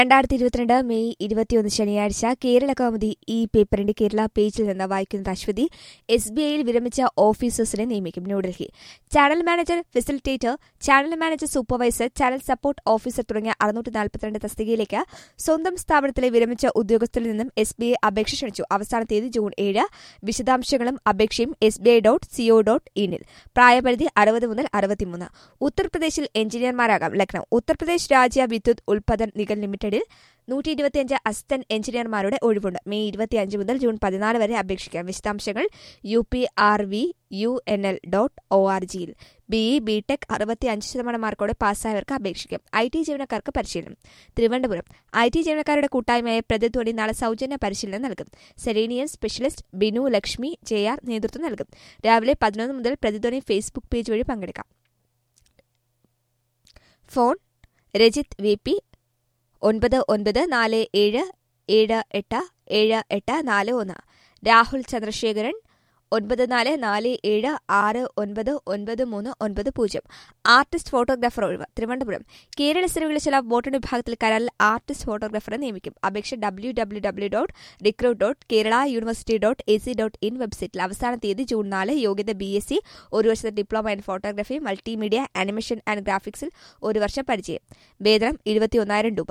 രണ്ടായിരത്തി ഇരുപത്തിരണ്ട് മെയ് ഇരുപത്തിയൊന്ന് ശനിയാഴ്ച കേരള കൗമുദി ഈ പേപ്പറിന്റെ കേരള പേജിൽ നിന്ന് വായിക്കുന്നത് അശ്വതി എസ് ബി ഐയിൽ വിരമിച്ച ഓഫീസേഴ്സിനെ നിയമിക്കും New Delhi channel manager facilitator channel manager supervisor channel support officer തുടങ്ങിയ അറുന്നൂറ്റി നാൽപ്പത്തിരണ്ട് തസ്തികയിലേക്ക് സ്വന്തം സ്ഥാപനത്തിലെ വിരമിച്ച ഉദ്യോഗസ്ഥരിൽ നിന്നും എസ് ബി ഐ അപേക്ഷ ക്ഷണിച്ചു അവസാന തീയതി ജൂൺ ഏഴ് വിശദാംശങ്ങളും അപേക്ഷയും S B I dot co dot ഇനിൽ പ്രായപരിധി അറുപത് മുതൽ അറുപത്തിമൂന്ന് ഉത്തർപ്രദേശിൽ എഞ്ചിനീയർമാരാകാം ലക്നൌ ഉത്തർപ്രദേശ് രാജ്യ വിദ്യുത് ഉൽപാദൻ നിഗം ലിമിറ്റഡിൽ നൂറ്റി ഇരുപത്തിയഞ്ച് അസിസ്റ്റന്റ് എഞ്ചിനീയർമാരുടെ ഒഴിവുണ്ട് മെയ് ഇരുപത്തിയഞ്ച് മുതൽ ജൂൺ പതിനാല് വരെ അപേക്ഷിക്കാം വിശദാംശങ്ങൾ U P R V U N L dot O R ജിയിൽ ബിഇ ബിടെക് അറുപത്തിയഞ്ച് ശതമാനം മാർക്കോടെ പാസ്സായവർക്ക് അപേക്ഷിക്കാം ഐ ടി ജീവനക്കാർക്ക് പരിശീലനം തിരുവനന്തപുരം ഐ ടി ജീവനക്കാരുടെ കൂട്ടായ്മയായ പ്രതിധ്വനി നാളെ സൗജന്യ പരിശീലനം നൽകും സെലീനിയൻ specialist Binu Lakshmi J R നേതൃത്വം നൽകും രാവിലെ പതിനൊന്ന് മുതൽ പ്രതിധ്വനി ഫേസ്ബുക്ക് പേജ് വഴി പങ്കെടുക്കാം ഫോൺ രജിത് വി പി ഒൻപത് ഒൻപത് നാല് ഏഴ് ഏഴ് എട്ട് ഏഴ് എട്ട് നാല് ഒന്ന് രാഹുൽ ചന്ദ്രശേഖരൻ ഒൻപത് നാല് നാല് ഏഴ് ആറ് ഒൻപത് ഒൻപത് മൂന്ന് ഒൻപത് പൂജ്യം ആർട്ടിസ്റ്റ് ഫോട്ടോഗ്രാഫർ ഒഴിവ് തിരുവനന്തപുരം കേരള സർവകലാശാല വോട്ടർ വിഭാഗത്തിൽ കരാറിൽ ആർട്ടിസ്റ്റ് ഫോട്ടോഗ്രാഫറെ നിയമിക്കും അപേക്ഷ W W W dot recruit dot Kerala university dot A C dot in വെബ്സൈറ്റിൽ അവസാന തീയതി ജൂൺ നാല് യോഗ്യത ബി എസ് സി ഒരു വർഷത്തെ diploma in photography multimedia animation and ഗ്രാഫിക്സിൽ ഒരു വർഷം പരിചയം വേതനം ഇരുപത്തിയൊന്നായിരം രൂപ